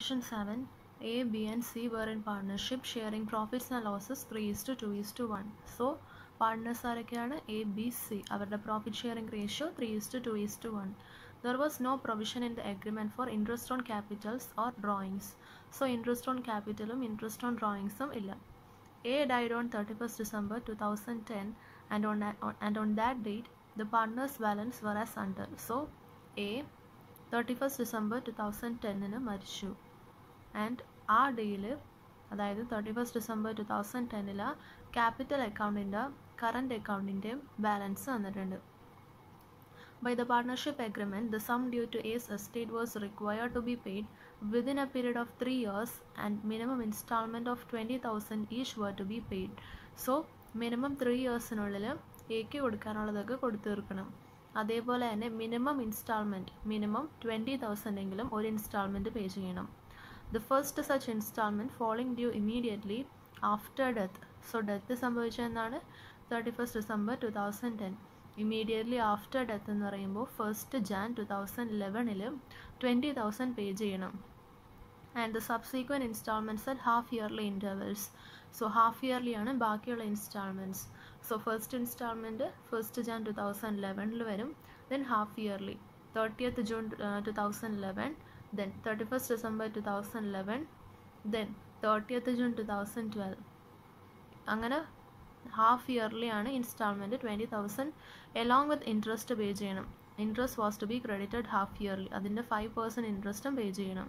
Question 7. A, B, and C were in partnership sharing profits and losses 3 is to 2 is to 1. So, partners ആരൊക്കെയാണ് A B C അവരുടെ profit sharing ratio three is to two is to one there was no provision in the agreement for interest on capitals or drawings so interest on ക്യാപിറ്റലും interest on ഡ്രോയിങ്സും ഇല്ല A died on thirty first December two thousand ten and on and on that date the partners balance were as under so A thirty first December two thousand ടെന്നിന് മരിച്ചു and ആ ഡേയിൽ അതായത് thirty first December two thousand ടെന്നിൽ capital അക്കൗണ്ടിൻ്റെ current അക്കൗണ്ടിൻ്റെയും balance തന്നിട്ടുണ്ട് by the partnership agreement the sum due to S estate was required to be paid within a period of three years and minimum instalment of twenty thousand each were to be paid so minimum three ഇയേഴ്സിനുള്ളിൽ എക്ക് കൊടുക്കാനുള്ളതൊക്കെ കൊടുത്തു തീർക്കണം അതേപോലെ തന്നെ minimum instalment minimum twenty thousand എങ്കിലും ഒരു instalment pay ചെയ്യണം the first such instalment following due immediately after death so death സംഭവിച്ചതെന്നാണ് thirty first December two thousand ten immediately after death എന്ന് പറയുമ്പോൾ ഫസ്റ്റ് ജാൻ ടു തൗസൻഡ് ലെവനിൽ twenty thousand pay ചെയ്യണം and the subsequent instalments at half yearly intervals so half yearly ആണ് ബാക്കിയുള്ള instalments so first instalment first Jan two thousand ലെവനിൽ വരും then half yearly thirtieth June two thousand eleven then thirty first December two thousand eleven then thirtieth June two thousand twelve അങ്ങനെ half yearly ആണ് instalment twenty thousand along with interest pay ചെയ്യണം interest was to be credited half yearly അതിൻ്റെ five percent ഇൻട്രസ്റ്റും pay ചെയ്യണം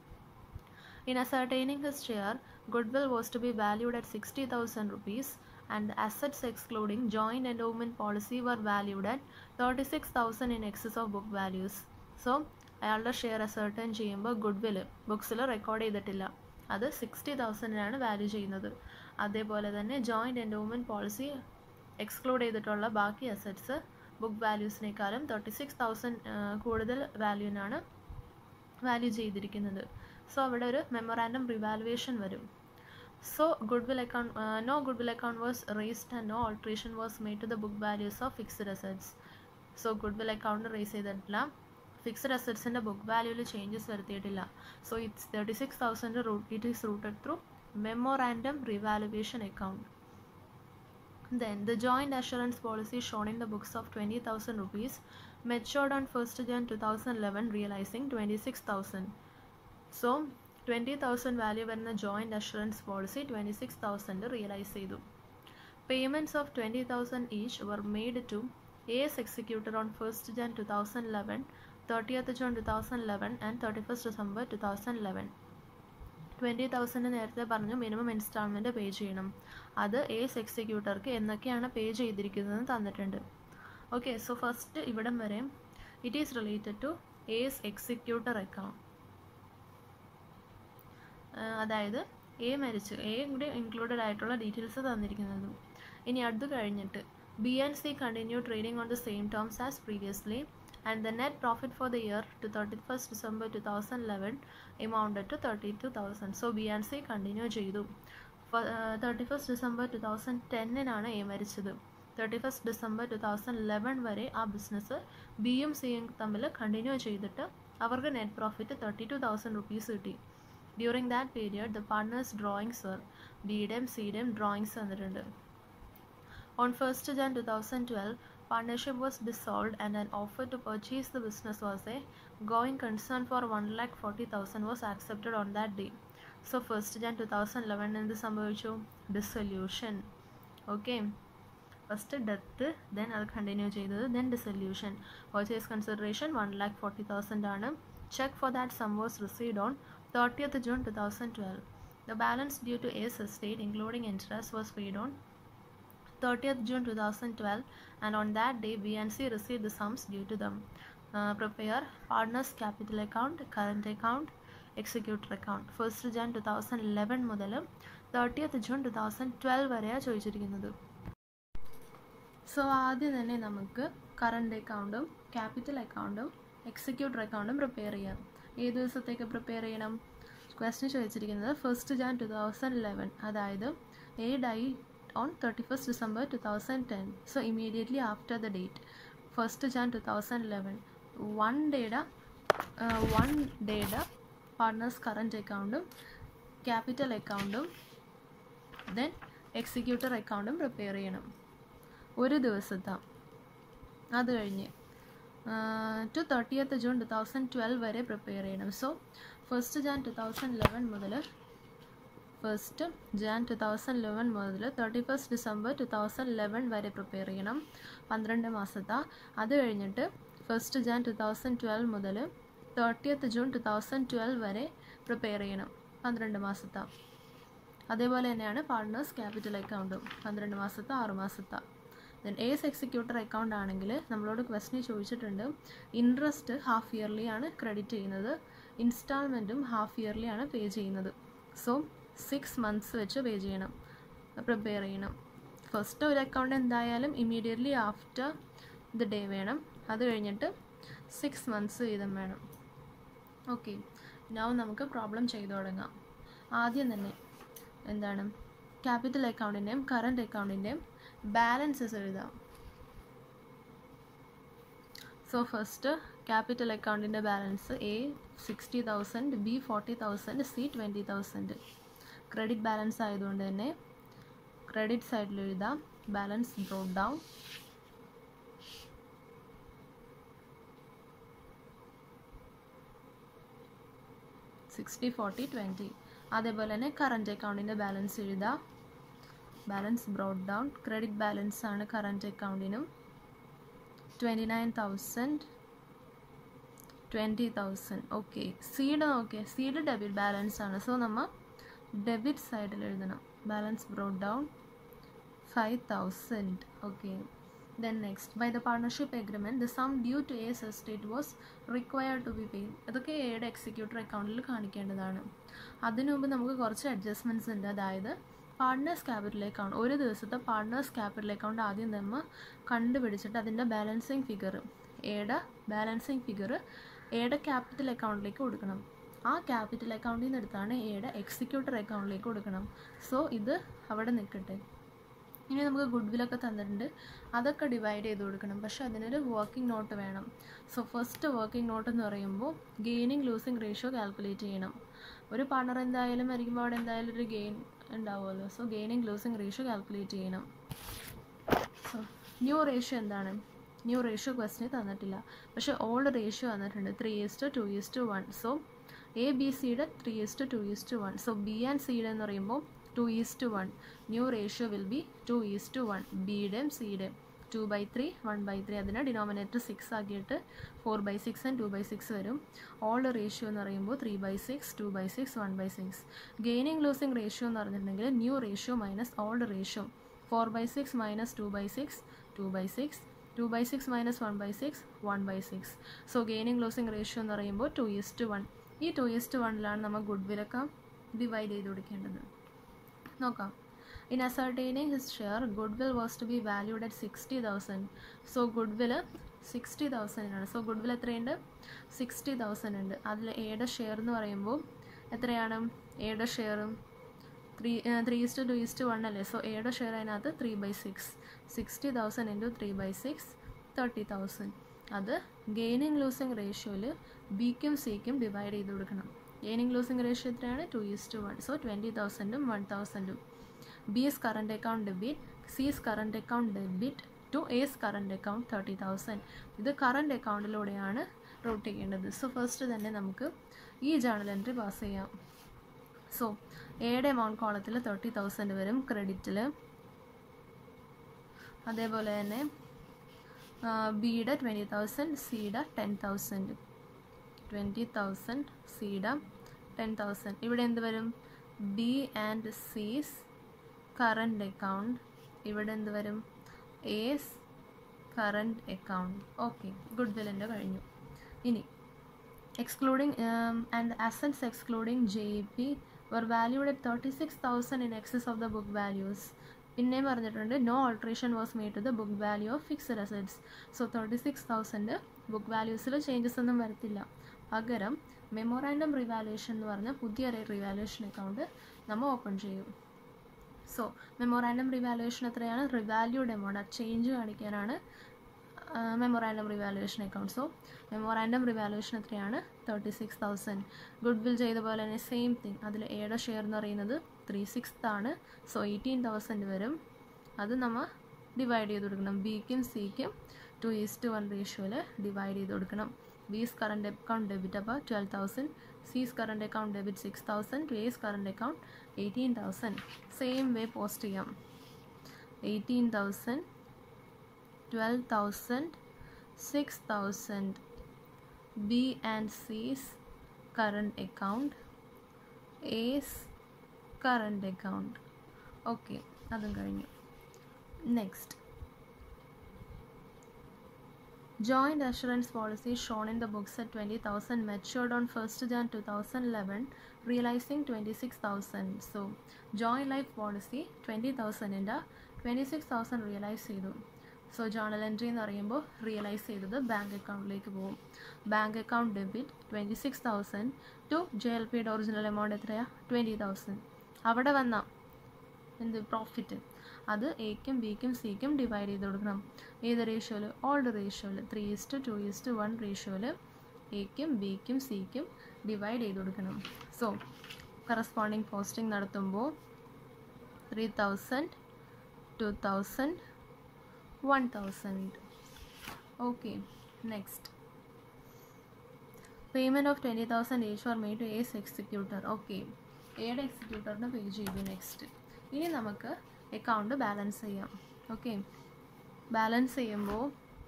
In ascertaining his share, goodwill was to be valued at 60,000 rupees and the assets excluding joint endowment policy were valued at 36,000 in excess of book values. So, അയാളുടെ share ascertain ചെയ്യുമ്പോൾ goodwill ബുക്സിൽ record ചെയ്തിട്ടില്ല അത് sixty തൗസൻഡിനാണ് value ചെയ്യുന്നത് അതേപോലെ തന്നെ joint endowment policy exclude ചെയ്തിട്ടുള്ള ബാക്കി assets book വാല്യൂസിനേക്കാളും തേർട്ടി സിക്സ് തൗസൻഡ് കൂടുതൽ വാല്യൂവിനാണ് വാല്യൂ ചെയ്തിരിക്കുന്നത് സോ അവിടെ ഒരു മെമ്മോറാൻഡം റിവാലുവേഷൻ വരും so good goodwill account no goodwill account was raised and no alteration was made to the book values of fixed assets so good goodwill account raise ചെയ്തിട്ടില്ല fixed അസറ്റ്സിൻ്റെ book വാല്യൂവിൽ changes വരുത്തിയിട്ടില്ല so it's thirty six thousand route it is routed through memorandum revaluation account Then the joint assurance policy shown in the books of 20,000 rupees matured on 1st Jan 2011 realizing 26,000. So 20,000 value വരുന്ന joint assurance policy twenty six thousand realise ചെയ്തു payments of twenty thousand each were made to S executor on first Jan two thousand eleven thirtieth June two thousand eleven and thirty first December two thousand eleven twenty thousand നേരത്തെ പറഞ്ഞു minimum instalment pay ചെയ്യണം അത് ace എക്സിക്യൂട്ടർക്ക് എന്നൊക്കെയാണ് പേ ചെയ്തിരിക്കുന്നതെന്ന് തന്നിട്ടുണ്ട് okay so first ഇവിടം വരെ it is related to A's executor account അതായത് A മരിച്ചു എ കൂടി ഇൻക്ലൂഡഡ് ആയിട്ടുള്ള ഡീറ്റെയിൽസ് തന്നിരിക്കുന്നത് ഇനി അടുത്ത് കഴിഞ്ഞിട്ട് B and C continue trading on the same terms as previously and the net profit for the year to 31st December 2011 amounted to 32,000. So B and C continue ചെയ്തു thirty first December two thousand ടെന്നിനാണ് A മരിച്ചത് thirty first December two thousand eleven വരെ ആ business ബിയും സിയും തമ്മിൽ continue ചെയ്തിട്ട് അവർക്ക് net profit thirty two thousand rupees കിട്ടി during that period the partners drawings were ബിയുടെയും സിയുടെയും ഡ്രോയിങ്സ് തന്നിട്ടുണ്ട് on first Jan two thousand twelve partnership was dissolved and an offer to purchase the business was a going concern for 1,40,000 was accepted on that day. So first Jan 2011 എന്ത് സംഭവിച്ചു dissolution okay first death then അത് continue ചെയ്തത് then dissolution purchase consideration one lakh forty thousand ആണ് cheque for that sum was received on thirtieth June two thousand twelve the balance due to S estate including interest was paid on 30th June 2012 and on that day BNC received the sums due to them. Uh, prepare partners capital account, current account, executor account. First Jan two thousand eleven മുതൽ thirtieth June two thousand twelve വരെയാണ് ചോദിച്ചിരിക്കുന്നത് so ആദ്യം തന്നെ നമുക്ക് current അക്കൗണ്ടും capital അക്കൗണ്ടും executor അക്കൗണ്ടും prepare ചെയ്യാം ഏത് ദിവസത്തേക്ക് പ്രിപ്പയർ ചെയ്യണം ക്വസ്റ്റ്യൻ ചോദിച്ചിരിക്കുന്നത് first Jan two thousand eleven അതായത് A die on 31st December 2010. So immediately after the date, 1st Jan 2011, one data, uh, one data partners current അക്കൗണ്ടും ക്യാപിറ്റൽ അക്കൗണ്ടും ദെൻ എക്സിക്യൂട്ടർ അക്കൗണ്ടും പ്രിപ്പയർ ചെയ്യണം ഒരു ദിവസത്തെ അത് കഴിഞ്ഞ് to thirtieth June two thousand twelve വരെ പ്രിപ്പയർ ചെയ്യണം so first Jan two thousand eleven മുതൽ first Jan two thousand eleven മുതൽ thirty first December two thousand eleven വരെ പ്രിപ്പയർ ചെയ്യണം പന്ത്രണ്ട് മാസത്തെ അത് കഴിഞ്ഞിട്ട് first Jan two thousand twelve മുതൽ thirtieth June two thousand twelve വരെ പ്രിപ്പയർ ചെയ്യണം പന്ത്രണ്ട് മാസത്തെ അതേപോലെ തന്നെയാണ് പാർട്ട്നേഴ്സ് ക്യാപിറ്റൽ അക്കൗണ്ടും പന്ത്രണ്ട് മാസത്തെ ആറ് മാസത്തെ ദെൻ ഏസ് എക്സിക്യൂട്ടർ അക്കൗണ്ട് ആണെങ്കിൽ നമ്മളോട് ക്വസ്റ്റ്യൻ ചോദിച്ചിട്ടുണ്ട് ഇൻട്രസ്റ്റ് ഹാഫ് ഇയർലി ആണ് ക്രെഡിറ്റ് ചെയ്യുന്നത് ഇൻസ്റ്റാൾമെൻറ്റും ഹാഫ് ഇയർലി ആണ് പേ ചെയ്യുന്നത് സോ സിക്സ് മന്ത്സ് വെച്ച് പേ ചെയ്യണം പ്രിപ്പയർ ചെയ്യണം ഫസ്റ്റ് ഒരു അക്കൗണ്ട് എന്തായാലും ഇമ്മീഡിയറ്റ്ലി ആഫ്റ്റർ ദ ഡേ വേണം അത് കഴിഞ്ഞിട്ട് സിക്സ് മന്ത്സ് വീതം വേണം ഓക്കെ നൗ നമുക്ക് പ്രോബ്ലം ചെയ്തു തുടങ്ങാം ആദ്യം തന്നെ എന്താണ് ക്യാപിറ്റൽ അക്കൗണ്ടിൻ്റെയും കറണ്ട് അക്കൗണ്ടിൻ്റെയും ബാലൻസസ് എഴുതാം സോ ഫസ്റ്റ് ക്യാപിറ്റൽ അക്കൗണ്ടിൻ്റെ balance A sixty thousand B forty thousand C twenty thousand credit balance ആയതുകൊണ്ട് തന്നെ ക്രെഡിറ്റ് സൈഡിൽ എഴുതാം balance brought down sixty forty twenty അതേപോലെ തന്നെ കറണ്ട് അക്കൗണ്ടിൻ്റെ ബാലൻസ് എഴുതാം balance brought down credit balance ആണ് കറണ്ട് അക്കൗണ്ടിനും twenty nine thousand twenty thousand okay സീഡ് നോക്കിയ സീഡ് ഡെബിറ്റ് ബാലൻസ് ആണ് സോ നമ്മൾ ഡെബിറ്റ് സൈഡിൽ എഴുതണം balance brought down five thousand okay then next by the partnership agreement the sum due to S estate was required to be paid അതൊക്കെ എയുടെ executor അക്കൗണ്ടിൽ കാണിക്കേണ്ടതാണ് അതിനു മുമ്പ് നമുക്ക് കുറച്ച് അഡ്ജസ്റ്റ്മെൻറ്റ്സ് ഉണ്ട് അതായത് പാർട്ട്നേഴ്സ് ക്യാപിറ്റൽ അക്കൗണ്ട് ഒരു ദിവസത്തെ പാർട്ട്നേഴ്സ് ക്യാപിറ്റൽ അക്കൗണ്ട് ആദ്യം നമ്മൾ കണ്ടുപിടിച്ചിട്ട് അതിൻ്റെ ബാലൻസിങ് ഫിഗർ എയുടെ ബാലൻസിങ് ഫിഗർ എയുടെ ക്യാപിറ്റൽ അക്കൗണ്ടിലേക്ക് കൊടുക്കണം ആ ക്യാപിറ്റൽ അക്കൗണ്ടിൽ നിന്ന് എടുത്താണ് എയുടെ എക്സിക്യൂട്ടർ അക്കൗണ്ടിലേക്ക് കൊടുക്കണം സോ ഇത് അവിടെ നിൽക്കട്ടെ ഇനി നമുക്ക് ഗുഡ് വില്ലൊക്കെ തന്നിട്ടുണ്ട് അതൊക്കെ ഡിവൈഡ് ചെയ്ത് കൊടുക്കണം പക്ഷേ അതിനൊരു വർക്കിംഗ് നോട്ട് വേണം സോ ഫസ്റ്റ് വർക്കിംഗ് നോട്ട് എന്ന് പറയുമ്പോൾ ഗെയിനിങ് ലൂസിങ് റേഷ്യോ കാൽക്കുലേറ്റ് ചെയ്യണം ഒരു പാർട്ണർ എന്തായാലും വരയ്ക്കുമ്പോൾ അവിടെ എന്തായാലും ഒരു ഗെയിൻ ഉണ്ടാവുമല്ലോ so gaining losing ratio calculate ചെയ്യണം സോ ന്യൂ റേഷ്യോ എന്താണ് ന്യൂ റേഷ്യോ ക്വസ്റ്റിന് തന്നിട്ടില്ല പക്ഷേ ഓൾഡ് റേഷ്യോ തന്നിട്ടുണ്ട് three is two east one so A B സിയുടെ three is two east one so B and സിയുടെ എന്ന് പറയുമ്പോൾ two east one new ratio will be two east one ബിയുടെയും സിയുടെയും two by three one by three അതിനെ denominator six ആക്കിയിട്ട് four by six and two by six വരും old ratio എന്ന് പറയുമ്പോൾ three by six two by six one by six gaining losing ratio എന്ന് പറഞ്ഞിട്ടുണ്ടെങ്കിൽ new ratio minus old ratio four by six minus two by six two by six two by six minus one by six one by six so gaining losing ratio എന്ന് പറയുമ്പോൾ two east one ഈ two is വണ്ണിലാണ് നമ്മൾ good വിലൊക്കെ divide ചെയ്ത് കൊടുക്കേണ്ടത് നോക്കാം in ascertaining his share good will was to be valued at sixty thousand so good will sixty തൗസൻഡിനാണ് സോ ഗുഡ് വിൽ എത്രയുണ്ട് സിക്സ്റ്റി തൗസൻഡ് ഉണ്ട് അതിൽ എയുടെ ഷെയർ എന്ന് പറയുമ്പോൾ എത്രയാണ് എയുടെ ഷെയറും three three is two east one അല്ലേ സോ എയുടെ ഷെയർ അതിനകത്ത് three by six sixty thousand into three by six thirty thousand അത് ഗെയിനിങ് ലൂസിങ് റേഷ്യോയിൽ ബിക്കും സിക്കും ഡിവൈഡ് ചെയ്ത് കൊടുക്കണം ഗെയിനിങ് ലൂസിങ് റേഷ്യോ എത്രയാണ് two east one so twenty തൗസൻഡും one തൗസൻഡും B's current account debit C's current account debit to A's current account thirty thousand ഇത് current അക്കൗണ്ടിലൂടെയാണ് റൂട്ട് ചെയ്യേണ്ടത് സോ ഫസ്റ്റ് തന്നെ നമുക്ക് ഈ ജേണൽ എൻട്രി പാസ് ചെയ്യാം so എയുടെ എമൗണ്ട് കോളത്തിൽ തേർട്ടി തൗസൻഡ് വരും ക്രെഡിറ്റിൽ അതേപോലെ തന്നെ ബിയുടെ ട്വൻറ്റി തൗസൻഡ് സിയുടെ ടെൻ തൗസൻഡ് ട്വൻറ്റി തൗസൻഡ് സിയുടെ ടെൻ തൗസൻഡ് ഇവിടെ എന്ത് വരും B and C's current account ഇവിടെ എന്ത് വരും A's current account okay good വില്ലിൻ്റെ കഴിഞ്ഞു ഇനി excluding and assets excluding J P were valued at thirty six thousand in excess of the book values പിന്നെയും പറഞ്ഞിട്ടുണ്ട് no alteration was made to the book value of fixed assets so thirty six thousand book വാല്യൂസിൽ changes ഒന്നും വരത്തില്ല പകരം memorandum revaluation എന്ന് പറഞ്ഞ പുതിയൊരു revaluation account നമ്മൾ ഓപ്പൺ ചെയ്യും സോ മെമ്മോറാൻഡം റിവാലുവേഷൻ എത്രയാണ് റിവാല്യൂഡ് എമൗണ്ട് ആ ചേഞ്ച് കാണിക്കാനാണ് memorandum revaluation account so memorandum revaluation എത്രയാണ് thirty six thousand good will ചെയ്ത പോലെ തന്നെ സെയിം തിങ് അതിൽ എയുടെ ഷെയർ എന്ന് പറയുന്നത് ത്രീ സിക്സ്ത് ആണ് സോ എയ്റ്റീൻ തൗസൻഡ് വരും അത് നമ്മൾ ഡിവൈഡ് ചെയ്ത് കൊടുക്കണം ബിക്കും സിക്കും ടു ഈസ്റ്റ് വൺ റേഷ്യോയിൽ ഡിവൈഡ് ചെയ്ത് കൊടുക്കണം ബീസ് കറണ്ട് അക്കൗണ്ട് ഡെബിറ്റ് അപ്പോൾ twelve thousand C's current account debit six thousand to A's current account eighteen thousand same way post ചെയ്യാം eighteen thousand twelve thousand six thousand B and C's current account A's current account okay അതും കഴിഞ്ഞു next Joint assurance policy shown in the books at 20,000 matured on 1st Jan 2011, realizing 26,000. So, joint life policy 20,000 ഇൻ്റെ 26,000 realise ചെയ്തു so journal entry എന്ന് പറയുമ്പോൾ realise ചെയ്തത് bank അക്കൗണ്ടിലേക്ക് പോകും bank account debit twenty six thousand to J L പിയുടെ original amount എത്രയാണ് twenty thousand അവിടെ വന്ന എന്ത് പ്രോഫിറ്റ് അത് എക്കും ബിക്കും സിക്കും ഡിവൈഡ് ചെയ്ത് കൊടുക്കണം ഏത് റേഷ്യോയിൽ ഓൾഡ് റേഷ്യോയിൽ three is two is one റേഷ്യോയിൽ എക്കും ബിക്കും സിക്കും ഡിവൈഡ് ചെയ്ത് കൊടുക്കണം സോ കറസ്പോണ്ടിങ് പോസ്റ്റിംഗ് നടത്തുമ്പോൾ three thousand two thousand one thousand okay next payment of twenty thousand age for made to A's executor okay എയുടെ എക്സിക്യൂട്ടറിന് പേ ചെയ്തു നെക്സ്റ്റ് ഇനി നമുക്ക് അക്കൗണ്ട് ബാലൻസ് ചെയ്യാം ഓക്കെ ബാലൻസ് ചെയ്യുമ്പോൾ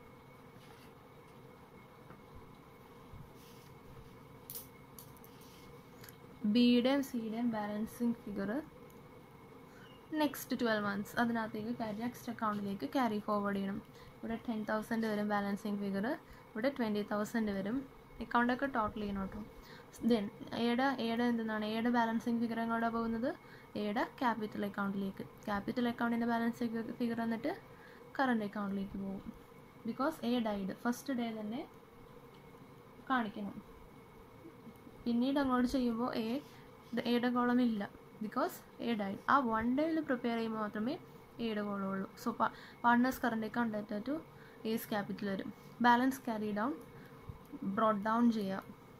ബിയുടെയും സിയുടെയും balancing figure next twelve months അതിനകത്തേക്ക് ക്യാരി നെക്സ്റ്റ് അക്കൗണ്ടിലേക്ക് ക്യാരി ഫോർവേഡ് ചെയ്യണം ഇവിടെ ടെൻ തൗസൻഡ് വരും ബാലൻസിങ് ഫിഗർ ഇവിടെ ട്വൻറ്റി തൗസൻഡ് വരും അക്കൗണ്ടൊക്കെ ടോട്ടൽ ചെയ്യണം കേട്ടോ ദെൻ എയുടെ എയുടെ എന്താണ് എയുടെ ബാലൻസിങ് ഫിഗർ എങ്ങോട്ടാണ് പോകുന്നത് എയുടെ ക്യാപിറ്റൽ അക്കൗണ്ടിലേക്ക് ക്യാപിറ്റൽ അക്കൗണ്ടിൻ്റെ ബാലൻസ് ഫിഗർ എന്നിട്ട് കറണ്ട് അക്കൗണ്ടിലേക്ക് പോകും because A died first day തന്നെ കാണിക്കണം പിന്നീട് അങ്ങോട്ട് ചെയ്യുമ്പോൾ എ എയുടെ കോളം ഇല്ല ബിക്കോസ് എ ഡൈഡ് ആ വൺ ഡേയിൽ പ്രിപ്പയർ ചെയ്യുമ്പോൾ മാത്രമേ എയുടെ കോളം ഉള്ളൂ so partners current account data to A's capital വരും balance carry down brought down ചെയ്യാം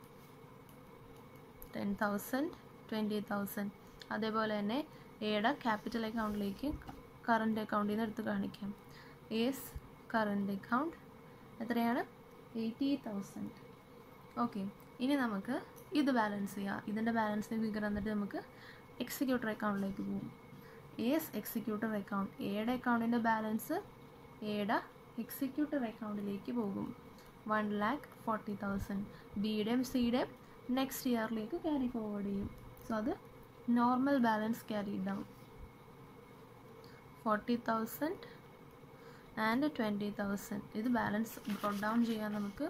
ടെൻ തൗസൻഡ് ട്വൻറ്റി തൗസൻഡ് അതേപോലെ തന്നെ എയുടെ ക്യാപിറ്റൽ അക്കൗണ്ടിലേക്ക് കറണ്ട് അക്കൗണ്ടിൽ നിന്ന് എടുത്ത് കാണിക്കാം ഏസ് കറണ്ട് അക്കൗണ്ട് എത്രയാണ് എയ്റ്റി തൗസൻഡ് ഓക്കെ ഇനി നമുക്ക് ഇത് ബാലൻസ് ചെയ്യാം ഇതിൻ്റെ ബാലൻസ് ഫിഗർ എന്നിട്ട് നമുക്ക് എക്സിക്യൂട്ടർ അക്കൗണ്ടിലേക്ക് പോകും ഏസ് എക്സിക്യൂട്ടർ അക്കൗണ്ട് എയുടെ അക്കൗണ്ടിൻ്റെ ബാലൻസ് എയുടെ എക്സിക്യൂട്ടർ അക്കൗണ്ടിലേക്ക് പോകും വൺ ലാക്ക് ഫോർട്ടി തൗസൻഡ് ബിയുടെയും സിയുടെയും നെക്സ്റ്റ് ഇയറിലേക്ക് ക്യാരി ഫോർവേഡ് ചെയ്യും സോ അത് normal balance carry down forty thousand and twenty thousand ഇത് ബാലൻസ് ബ്രോഡ് ഡൗൺ ചെയ്യാൻ നമുക്ക്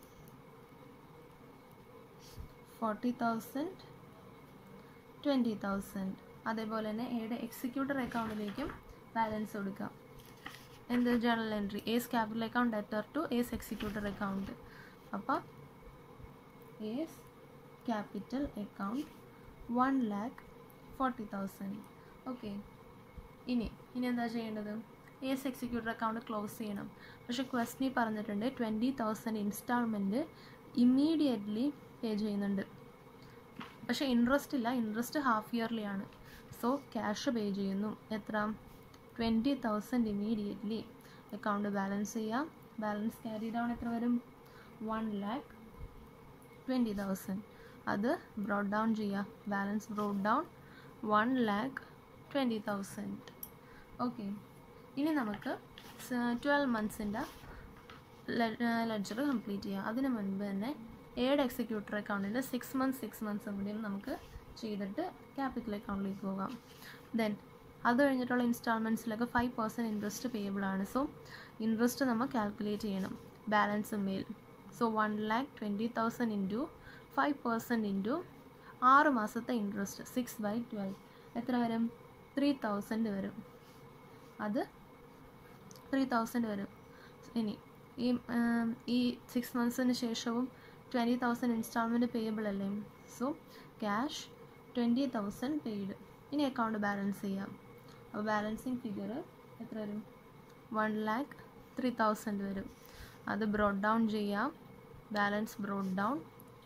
ഫോർട്ടി തൗസൻഡ് ട്വൻറ്റി തൗസൻഡ് അതേപോലെ തന്നെ എയുടെ എക്സിക്യൂട്ടർ അക്കൗണ്ടിലേക്കും ബാലൻസ് കൊടുക്കാം എന്ത് journal entry A's capital account debtor to A's executor account അപ്പോൾ A's capital account one lakh forty thousand okay ഇനി ഇനി എന്താ ചെയ്യേണ്ടത് ഏസ് എക്സിക്യൂട്ടർ അക്കൗണ്ട് ക്ലോസ് ചെയ്യണം പക്ഷേ ക്വസ്റ്റിനി പറഞ്ഞിട്ടുണ്ട് twenty thousand instalment immediately pay ചെയ്യുന്നുണ്ട് പക്ഷേ ഇൻട്രസ്റ്റ് ഇല്ല ഇൻട്രസ്റ്റ് ഹാഫ് ഇയർലി ആണ് സോ ക്യാഷ് പേ ചെയ്യുന്നു എത്ര twenty thousand immediately account balance ചെയ്യാം ബാലൻസ് ക്യാരി ഡൗൺ എത്ര വരും വൺ ലാക്ക് ട്വൻറ്റി തൗസൻഡ് അത് ബ്രോഡ് ഡൗൺ ചെയ്യുക balance brought down one lakh twenty thousand okay ഇനി നമുക്ക് ട്വൽവ് മന്ത്സിൻ്റെ ലെഡ്ജർ കംപ്ലീറ്റ് ചെയ്യാം അതിന് മുൻപ് തന്നെ ഏഡ് എക്സിക്യൂട്ടർ അക്കൗണ്ടിൻ്റെ സിക്സ് മന്ത്സ് സിക്സ് മന്ത്സും കൂടിയും നമുക്ക് ചെയ്തിട്ട് ക്യാപിറ്റൽ അക്കൗണ്ടിലേക്ക് പോകാം ദെൻ അത് കഴിഞ്ഞിട്ടുള്ള ഇൻസ്റ്റാൾമെൻറ്റ്സിലൊക്കെ ഫൈവ് പെർസെൻറ്റ് ഇൻട്രസ്റ്റ് പേയബിൾ ആണ് സോ ഇൻട്രസ്റ്റ് നമ്മൾ കാൽക്കുലേറ്റ് ചെയ്യണം ബാലൻസ് മേൽ so one lakh twenty thousand into five percent into ആറ് മാസത്തെ ഇൻട്രസ്റ്റ് സിക്സ് ബൈ ട്വൽവ് എത്ര വരും ത്രീ തൗസൻഡ് വരും അത് ത്രീ തൗസൻഡ് വരും ഇനി ഈ ഈ സിക്സ് മന്ത്സിന് ശേഷവും ട്വൻറ്റി തൗസൻഡ് ഇൻസ്റ്റാൾമെൻറ്റ് പേയബിൾ അല്ലേ so cash twenty thousand paid ഇനി അക്കൗണ്ട് ബാലൻസ് ചെയ്യാം അപ്പോൾ ബാലൻസിങ് ഫിഗർ എത്ര വരും വൺ ലാക്ക് ത്രീ തൗസൻഡ് വരും അത് ബ്രോഡ് ഡൗൺ ചെയ്യാം balance brought down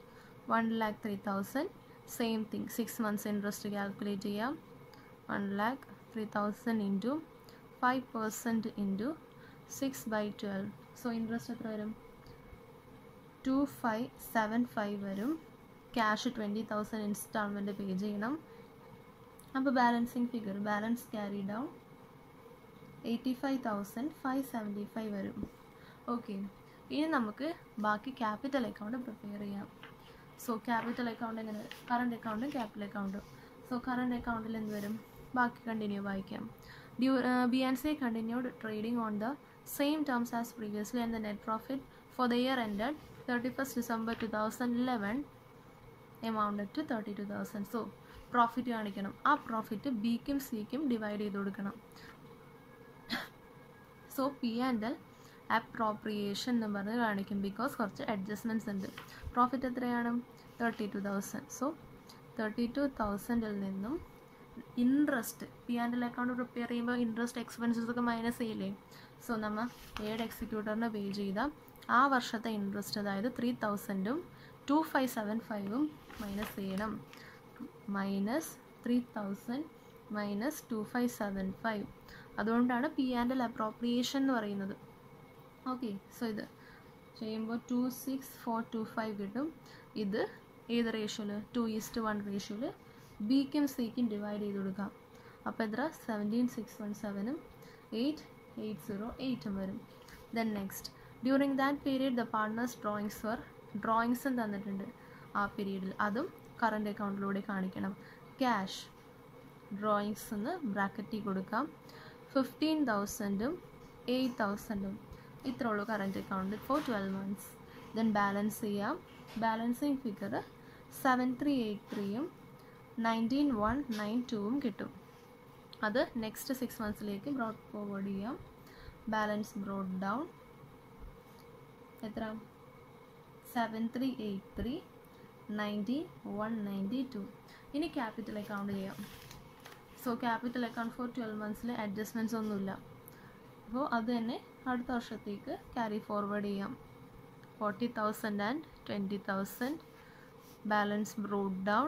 one lakh three thousand same thing six months interest calculate ചെയ്യാം one lakh three thousand into five percent into six by twelve so interest എത്ര വരും two five seven five വരും cash twenty thousand instalment pay ചെയ്യണം അപ്പോൾ balancing figure balance carry down eighty five thousand five seventy five വരും okay ഇനി നമുക്ക് ബാക്കി capital account prepare ചെയ്യാം സോ ക്യാപിറ്റൽ അക്കൗണ്ട് എങ്ങനെ കറണ്ട് അക്കൗണ്ടും ക്യാപിറ്റൽ അക്കൗണ്ടും സോ കറണ്ട് അക്കൗണ്ടിൽ എന്ത് വരും ബാക്കി കണ്ടിന്യൂ വായിക്കാം due B and C continued trading on the same terms as previously and the net profit for the year ended thirty first December two thousand eleven amounted to thirty two thousand so profit കാണിക്കണം ആ profit ബിക്കും സിക്കും divide ചെയ്ത് കൊടുക്കണം so P and L appropriation എന്ന് പറഞ്ഞ് കാണിക്കും because കുറച്ച് അഡ്ജസ്റ്റ്മെൻറ്റ്സ് ഉണ്ട് പ്രോഫിറ്റ് എത്രയാണ് thirty two thousand so thirty two തൗസൻഡിൽ നിന്നും interest P and L account prepare ചെയ്യുമ്പോൾ ഇൻട്രസ്റ്റ് എക്സ്പെൻസസ് ഒക്കെ മൈനസ് ചെയ്യില്ലേ സോ നമ്മൾ ഏഡ് എക്സിക്യൂട്ടറിന് പേ ചെയ്ത ആ വർഷത്തെ ഇൻട്രസ്റ്റ് അതായത് ത്രീ തൗസൻഡും ടു ഫൈവ് സെവൻ ഫൈവും മൈനസ് ചെയ്യണം minus three thousand minus two five seven five അതുകൊണ്ടാണ് പി ആൻഡ് എൽ അപ്രോപ്രിയേഷൻ എന്ന് പറയുന്നത് ഓക്കെ സോ ഇത് ചെയ്യുമ്പോൾ two six four two five കിട്ടും ഇത് ഏത് റേഷ്യോയിൽ ടു ഈസ്റ്റ് വൺ റേഷ്യോയിൽ ബിക്കും സിക്കും ഡിവൈഡ് ചെയ്ത് കൊടുക്കാം അപ്പോൾ എത്ര സെവൻറ്റീൻ സിക്സ് വൺ സെവനും എയ്റ്റ് എയ്റ്റ് സീറോ എയ്റ്റും വരും then next during that period the partners drawings were ഡ്രോയിങ്സും തന്നിട്ടുണ്ട് ആ പീരീഡിൽ അതും കറണ്ട് അക്കൗണ്ടിലൂടെ കാണിക്കണം ക്യാഷ് ഡ്രോയിങ്സ് എന്ന് ബ്രാക്കറ്റിൽ കൊടുക്കാം ഫിഫ്റ്റീൻ തൗസൻഡും എയ്റ്റ് തൗസൻഡും ഇത്രേ ഉള്ളൂ current account for twelve months then balance ചെയ്യാം balancing figure seven three eight ത്രീയും നയൻറ്റീൻ വൺ നയൻ ടൂവും കിട്ടും അത് നെക്സ്റ്റ് സിക്സ് മന്ത്സിലേക്ക് ബ്രോഡ് ഫോർവേഡ് ചെയ്യാം ബാലൻസ് ബ്രോഡ് ഡൗൺ എത്ര seven three eight three ninety one ninety two ഇനി ക്യാപിറ്റൽ അക്കൗണ്ട് ചെയ്യാം so capital account for twelve മന്ത്സിൽ അഡ്ജസ്റ്റ്മെൻറ്റ്സ് ഒന്നുമില്ല അപ്പോൾ അത് തന്നെ അടുത്ത വർഷത്തേക്ക് ക്യാരി ഫോർവേഡ് ചെയ്യാം forty thousand and twenty thousand balance brought down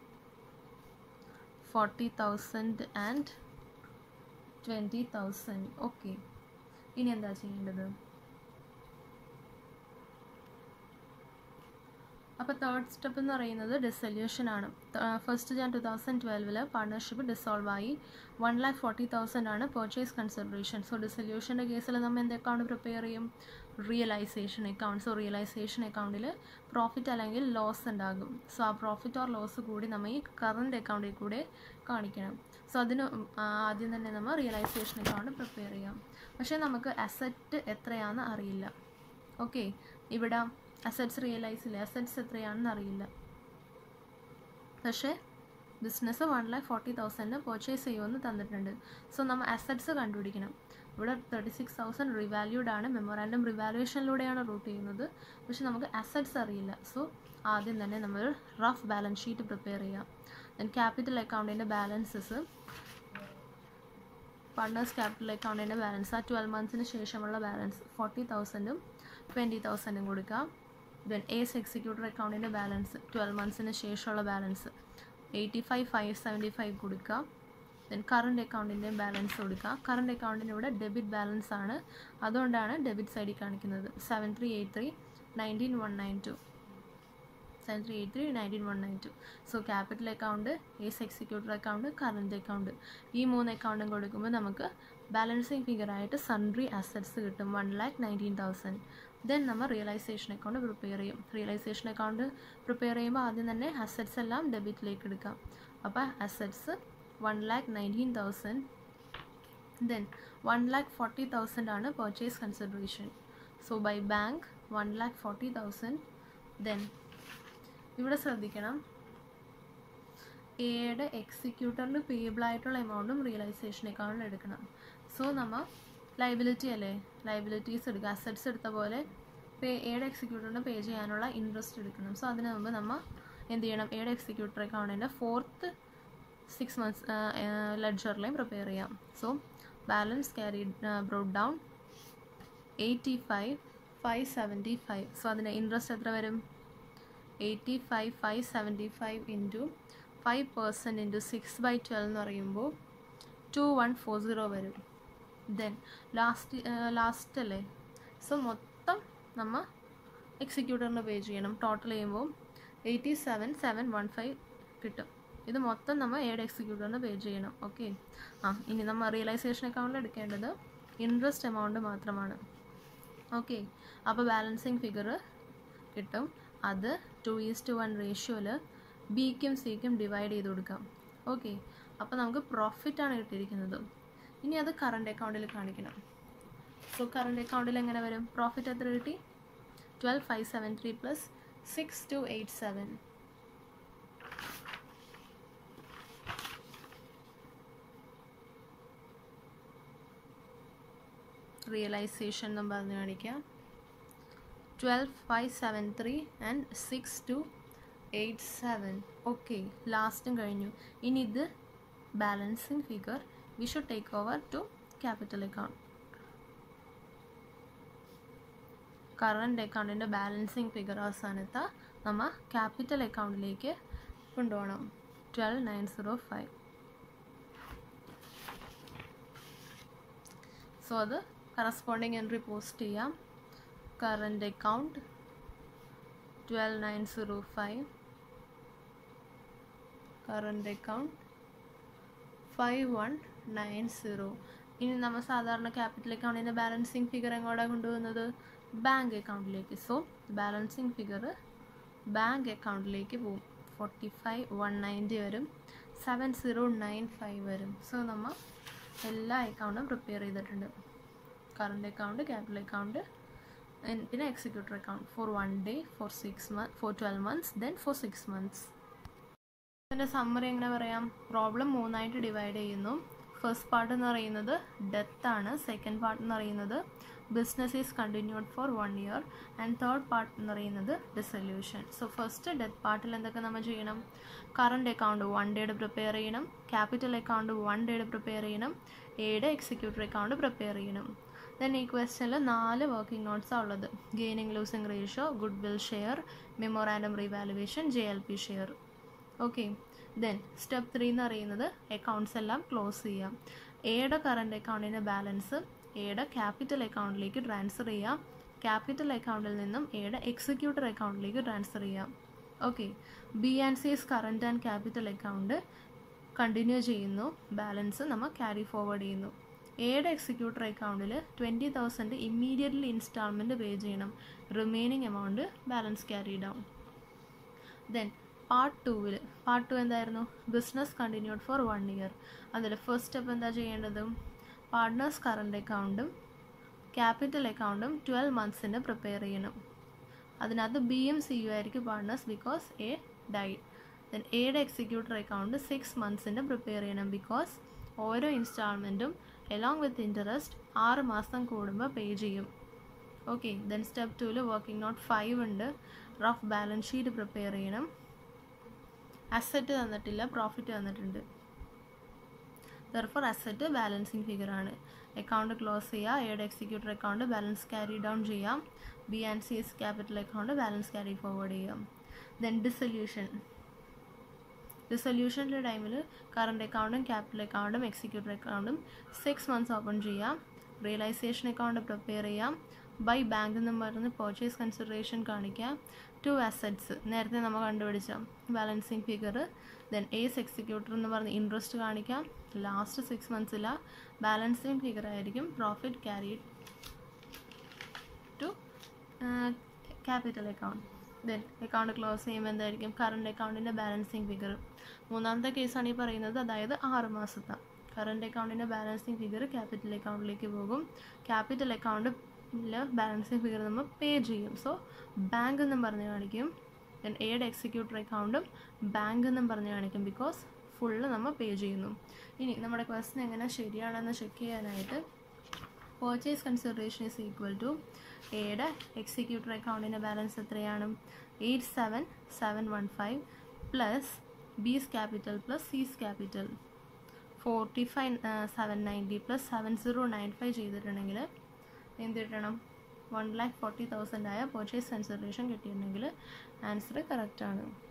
forty thousand and twenty thousand okay ഇനി എന്താ ചെയ്യേണ്ടത് അപ്പോൾ തേർഡ് സ്റ്റെപ്പ് എന്ന് പറയുന്നത് ഡിസൊല്യൂഷൻ ആണ് ഫസ്റ്റ് ജാൻ ടു തൗസൻഡ് ട്വൽവില് പാർട്ണർഷിപ്പ് ഡിസോൾവ് ആയി വൺ ലാക്ക് ഫോർട്ടി തൗസൻഡ് ആണ് പർച്ചേസ് കൺസിഡറേഷൻ സോ ഡിസൊല്യൂഷൻ്റെ കേസിൽ നമ്മൾ എന്ത് അക്കൗണ്ട് പ്രിപ്പയർ ചെയ്യും റിയലൈസേഷൻ അക്കൗണ്ട് സോ റിയലൈസേഷൻ അക്കൗണ്ടിൽ പ്രോഫിറ്റ് അല്ലെങ്കിൽ ലോസ് ഉണ്ടാകും സോ ആ പ്രോഫിറ്റ് ഓർ ലോസ് കൂടി നമ്മൾ ഈ കറണ്ട് അക്കൗണ്ടിൽ കൂടെ കാണിക്കണം സോ അതിന് ആദ്യം തന്നെ നമ്മൾ റിയലൈസേഷൻ അക്കൗണ്ട് പ്രിപ്പയർ ചെയ്യാം പക്ഷേ നമുക്ക് അസറ്റ് എത്രയാണെന്ന് അറിയില്ല ഓക്കെ ഇവിടെ അസറ്റ്സ് റിയലൈസ് ഇല്ല അസറ്റ്സ് എത്രയാണെന്ന് അറിയില്ല പക്ഷേ ബിസിനസ് വൺ ലാക്ക് ഫോർട്ടി തൗസൻഡിന് പർച്ചേസ് ചെയ്യുമെന്ന് തന്നിട്ടുണ്ട് സോ നമ്മൾ അസറ്റ്സ് കണ്ടുപിടിക്കണം ഇവിടെ തേർട്ടി സിക്സ് തൗസൻഡ് റിവാല്യൂഡ് ആണ് മെമ്മോറാൻഡം റിവാലുവേഷനിലൂടെയാണ് റൂട്ട് ചെയ്യുന്നത് പക്ഷെ നമുക്ക് അസറ്റ്സ് അറിയില്ല സോ ആദ്യം തന്നെ നമ്മൾ റഫ് ബാലൻസ് ഷീറ്റ് പ്രിപ്പയർ ചെയ്യാം ദെൻ ക്യാപിറ്റൽ അക്കൗണ്ടിൻ്റെ ബാലൻസസ് പാർട്ട്നേഴ്സ് ക്യാപിറ്റൽ അക്കൗണ്ടിൻ്റെ ബാലൻസ് ആ ട്വൽവ് മന്ത്സിന് ശേഷമുള്ള ബാലൻസ് ഫോർട്ടി തൗസൻഡും ട്വൻറ്റി തൗസൻഡും കൊടുക്കാം ദെൻ ഏസ് എക്സിക്യൂട്ടർ അക്കൗണ്ടിൻ്റെ ബാലൻസ് ട്വൽവ് മന്ത്സിന് ശേഷമുള്ള balance eighty five five seventy five കൊടുക്കാം ദെൻ കറണ്ട് അക്കൗണ്ടിൻ്റെ ബാലൻസ് കൊടുക്കുക കറണ്ട് അക്കൗണ്ടിൻ്റെ ഇവിടെ ഡെബിറ്റ് ബാലൻസ് ആണ് അതുകൊണ്ടാണ് ഡെബിറ്റ് സൈഡിൽ കാണിക്കുന്നത് seven three eight three nineteen one nine two seven three eight three nineteen one nine two so capital account A's executor account current account ഈ മൂന്ന് അക്കൗണ്ടും കൊടുക്കുമ്പോൾ നമുക്ക് ബാലൻസിങ് ഫിഗറായിട്ട് സൺട്രി അസറ്റ്സ് കിട്ടും one lakh nineteen thousand then നമ്മൾ realisation account prepare ചെയ്യും realisation account prepare ചെയ്യുമ്പോൾ ആദ്യം തന്നെ അസറ്റ്സ് എല്ലാം ഡെബിറ്റിലേക്ക് എടുക്കാം അപ്പോൾ assets one lakh nineteen thousand then one lakh forty thousand ആണ് purchase consideration so by bank one lakh forty thousand then ഇവിടെ ശ്രദ്ധിക്കണം എയുടെ എക്സിക്യൂട്ടറിന് പേബിൾ ആയിട്ടുള്ള എമൗണ്ടും റിയലൈസേഷൻ അക്കൗണ്ടിൽ എടുക്കണം സോ നമ്മൾ ലൈബിലിറ്റി അല്ലേ ലൈബിലിറ്റീസ് എടുക്കുക അസറ്റ്സ് എടുത്ത പോലെ പേ എയുടെ എക്സിക്യൂട്ടറിന് പേ ചെയ്യാനുള്ള ഇൻട്രസ്റ്റ് എടുക്കണം സോ അതിന് മുമ്പ് നമ്മൾ എന്ത് ചെയ്യണം എയുടെ എക്സിക്യൂട്ടർ അക്കൗണ്ടിൻ്റെ ഫോർത്ത് സിക്സ് മന്ത്സ് ലെഡ്ജറിലെയും പ്രിപ്പയർ ചെയ്യാം so balance carry brought down eighty five five seventy five so അതിൻ്റെ ഇൻട്രസ്റ്റ് എത്ര വരും eighty five five seventy five into five percent into six by twelve എന്ന് പറയുമ്പോൾ ടു വൺ ഫോർ സീറോ വരും then last last അല്ലേ സോ മൊത്തം നമ്മൾ എക്സിക്യൂട്ടറിന് പേ ചെയ്യണം ടോട്ടൽ ചെയ്യുമ്പോൾ eighty seven seven one five കിട്ടും ഇത് മൊത്തം നമ്മൾ ഏഴ് എക്സിക്യൂട്ടറിന് പേ ചെയ്യണം ഓക്കെ ആ ഇനി നമ്മൾ റിയലൈസേഷൻ അക്കൗണ്ടിൽ എടുക്കേണ്ടത് ഇൻട്രസ്റ്റ് എമൗണ്ട് മാത്രമാണ് ഓക്കെ അപ്പോൾ ബാലൻസിങ് ഫിഗർ കിട്ടും അത് ടു ഈസ്റ്റ് വൺ റേഷ്യോയിൽ ബിക്കും സിക്കും ഡിവൈഡ് ചെയ്ത് കൊടുക്കാം ഓക്കെ അപ്പോൾ നമുക്ക് പ്രോഫിറ്റാണ് കിട്ടിയിരിക്കുന്നത് ഇനി അത് കറണ്ട് അക്കൗണ്ടിൽ കാണിക്കണം സോ കറണ്ട് അക്കൗണ്ടിൽ എങ്ങനെ വരും പ്രോഫിറ്റ് എത്ര കിട്ടി twelve five seven three plus six two eight seven realisation എന്നും പറഞ്ഞു കാണിക്കാം twelve five seven three and six two eight seven okay ലാസ്റ്റും കഴിഞ്ഞു ഇനി ഇത് balancing figure we should take over to capital account current അക്കൗണ്ടിൻ്റെ ബാലൻസിങ് ഫിഗർ അവസാനത്ത് നമ്മൾ ക്യാപിറ്റൽ അക്കൗണ്ടിലേക്ക് കൊണ്ടുപോകണം twelve nine zero five so അത് കറസ്പോണ്ടിങ് എൻട്രി പോസ്റ്റ് ചെയ്യാം current account twelve nine zero five current account five one nine zero ഇനി നമ്മൾ സാധാരണ ക്യാപിറ്റൽ അക്കൗണ്ടിൻ്റെ ബാലൻസിങ് ഫിഗർ എങ്ങോട്ടാണ് കൊണ്ടുപോകുന്നത് ബാങ്ക് അക്കൗണ്ടിലേക്ക് സോ ബാലൻസിങ് ഫിഗർ ബാങ്ക് അക്കൗണ്ടിലേക്ക് പോകും ഫോർട്ടി ഫൈവ് വൺ നയൻറ്റി വരും സെവൻ സീറോ നയൻ ഫൈവ് വരും സോ നമ്മൾ എല്ലാ അക്കൗണ്ടും പ്രിപ്പയർ ചെയ്തിട്ടുണ്ട് കറണ്ട് അക്കൗണ്ട് ക്യാപിറ്റൽ അക്കൗണ്ട് പിന്നെ executor account for one day for six month for twelve months then for six months ഇതിൻ്റെ സമ്മറി എങ്ങനെ പറയാം പ്രോബ്ലം മൂന്നായിട്ട് ഡിവൈഡ് ചെയ്യുന്നു ഫസ്റ്റ് പാർട്ട് എന്ന് പറയുന്നത് ഡെത്ത് ആണ് സെക്കൻഡ് പാർട്ട് എന്ന് പറയുന്നത് business is continued for one year and third part എന്ന് പറയുന്നത് ഡിസൊല്യൂഷൻ സോ ഫസ്റ്റ് ഡെത്ത് പാർട്ടിൽ എന്തൊക്കെ നമ്മൾ ചെയ്യണം കറണ്ട് അക്കൗണ്ട് വൺ ഡേയുടെ പ്രിപ്പയർ ചെയ്യണം ക്യാപിറ്റൽ അക്കൗണ്ട് വൺ ഡേയുടെ പ്രിപ്പയർ ചെയ്യണം എയുടെ എക്സിക്യൂട്ടർ അക്കൗണ്ട് പ്രിപ്പയർ ചെയ്യണം ദെൻ ഈ ക്വസ്റ്റനിൽ നാല് വർക്കിംഗ് നോട്ട്സാണ് ഉള്ളത് gaining losing ratio goodwill share memorandum revaluation J L P share okay then step three എന്ന് പറയുന്നത് അക്കൗണ്ട്സ് എല്ലാം ക്ലോസ് ചെയ്യാം എയുടെ കറണ്ട് അക്കൗണ്ടിൻ്റെ ബാലൻസ് എയുടെ ക്യാപിറ്റൽ അക്കൗണ്ടിലേക്ക് ട്രാൻസ്ഫർ ചെയ്യാം ക്യാപിറ്റൽ അക്കൗണ്ടിൽ നിന്നും എയുടെ എക്സിക്യൂട്ടർ അക്കൗണ്ടിലേക്ക് ട്രാൻസ്ഫർ ചെയ്യാം okay B and C's current and capital account continue ചെയ്യുന്നു ബാലൻസ് നമ്മൾ ക്യാരി ഫോർവേഡ് ചെയ്യുന്നു എയുടെ എക്സിക്യൂട്ടർ അക്കൗണ്ടിൽ twenty thousand immediately instalment pay ചെയ്യണം remaining amount balance carry down then part ടൂവിൽ പാർട്ട് ടു എന്തായിരുന്നു business continued for one year അതിൽ first step എന്താ ചെയ്യേണ്ടത് പാർട്ട്നേഴ്സ് കറണ്ട് അക്കൗണ്ടും ക്യാപിറ്റൽ അക്കൗണ്ടും ട്വൽവ് മന്ത്സിൻ്റെ പ്രിപ്പയർ ചെയ്യണം അതിനകത്ത് ബി എം സി യു ആയിരിക്കും partners because A died then എയുടെ എക്സിക്യൂട്ടർ അക്കൗണ്ട് സിക്സ് മന്ത്സിൻ്റെ പ്രിപ്പയർ ചെയ്യണം ബിക്കോസ് ഓരോ ഇൻസ്റ്റാൾമെൻറ്റും എലോങ് വിത്ത് ഇൻട്രസ്റ്റ് ആറ് മാസം കൂടുമ്പോൾ പേ ചെയ്യും ഓക്കെ ദെൻ സ്റ്റെപ്പ് ടുവിൽ വർക്കിംഗ് നോട്ട് ഫൈവ് ഉണ്ട് റഫ് ബാലൻസ് ഷീറ്റ് പ്രിപ്പയർ ചെയ്യണം അസറ്റ് തന്നിട്ടില്ല പ്രോഫിറ്റ് തന്നിട്ടുണ്ട് ദർഫോർ അസറ്റ് ബാലൻസിങ് ഫിഗർ ആണ് അക്കൗണ്ട് ക്ലോസ് ചെയ്യുക എയുടെ executor account balance carry down ചെയ്യാം B and C S capital account balance carry forward ചെയ്യാം ദെൻ ഡിസൊല്യൂഷൻ ഡിസൊല്യൂഷൻ്റെ ടൈമിൽ കറണ്ട് അക്കൗണ്ടും ക്യാപിറ്റൽ അക്കൗണ്ടും എക്സിക്യൂട്ടർ അക്കൗണ്ടും സിക്സ് മന്ത്സ് ഓപ്പൺ ചെയ്യാം റിയലൈസേഷൻ അക്കൗണ്ട് പ്രിപ്പയർ ചെയ്യാം ബൈ ബാങ്ക് എന്നും പറഞ്ഞ് പർച്ചേസ് കൺസിഡറേഷൻ കാണിക്കാം ടു അസറ്റ്സ് നേരത്തെ നമ്മൾ കണ്ടുപിടിച്ച balancing figure then A's executor എന്ന് പറഞ്ഞ് ഇൻട്രസ്റ്റ് കാണിക്കാം ലാസ്റ്റ് സിക്സ് മന്ത്സിൽ ബാലൻസിങ് ഫിഗർ ആയിരിക്കും profit carry to capital account then account close ചെയ്യുമ്പോൾ എന്തായിരിക്കും കറണ്ട് അക്കൗണ്ടിൻ്റെ ബാലൻസിങ് ഫിഗർ മൂന്നാമത്തെ കേസാണ് ഈ പറയുന്നത് അതായത് ആറ് മാസത്തെ കറണ്ട് അക്കൗണ്ടിൻ്റെ ബാലൻസിങ് ഫിഗർ ക്യാപിറ്റൽ അക്കൗണ്ടിലേക്ക് പോകും ക്യാപിറ്റൽ അക്കൗണ്ട് ബാലൻസിങ് ഫിഗർ നമ്മൾ പേ ചെയ്യും സോ ബാങ്ക് എന്നും പറഞ്ഞ് കാണിക്കും ദെൻ എയുടെ എക്സിക്യൂട്ടർ അക്കൗണ്ടും ബാങ്ക് എന്നും പറഞ്ഞ് കാണിക്കും ബിക്കോസ് ഫുള്ള് നമ്മൾ പേ ചെയ്യുന്നു ഇനി നമ്മുടെ ക്വസ്റ്റൻ എങ്ങനെ ശരിയാണെന്ന് ചെക്ക് ചെയ്യാനായിട്ട് purchase consideration is equal to എയുടെ എക്സിക്യൂട്ടർ അക്കൗണ്ടിൻ്റെ ബാലൻസ് എത്രയാണ് eight seven seven one five plus B's capital plus C's capital forty five seven ninety plus seven zero nine five ചെയ്തിട്ടുണ്ടെങ്കിൽ എന്ത് കിട്ടണം വൺ ലാക്ക് ഫോർട്ടി തൗസൻഡ് ആയ purchase consideration കിട്ടിയിട്ടുണ്ടെങ്കിൽ answer correct ആണ്